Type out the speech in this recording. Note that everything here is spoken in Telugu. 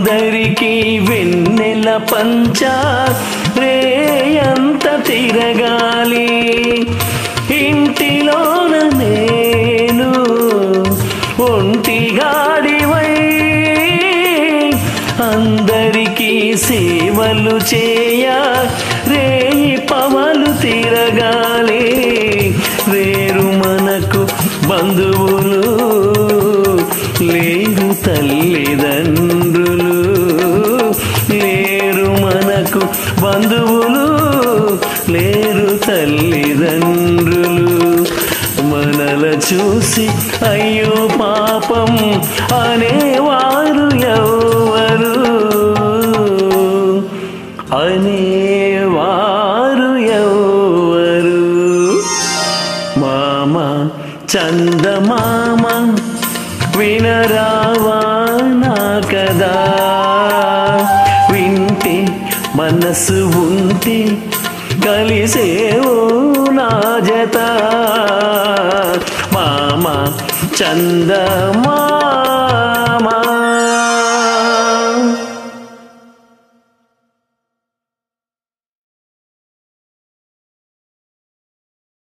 అందరికీ వెన్నెల పంచా రేయంత తిరగాలి ఇంటిలోన నేను ఒంటిగాడివై అందరికీ సేవలు చేయ రేయి పవలు తిరగాలి వేరు మనకు బంధువులు లేరు తల్లిదండ్రులు లేరు మనకు బంధువులు లేరు తల్లిదండ్రులు మనల చూసి అయ్యో పాపం అనేవారు ఎవరు అనేవారు ఎవరు మామ చందమామ వినరావా నా కదా వింటే మనసు ఉంటే కలిసేవో నా జత మామ చందమామ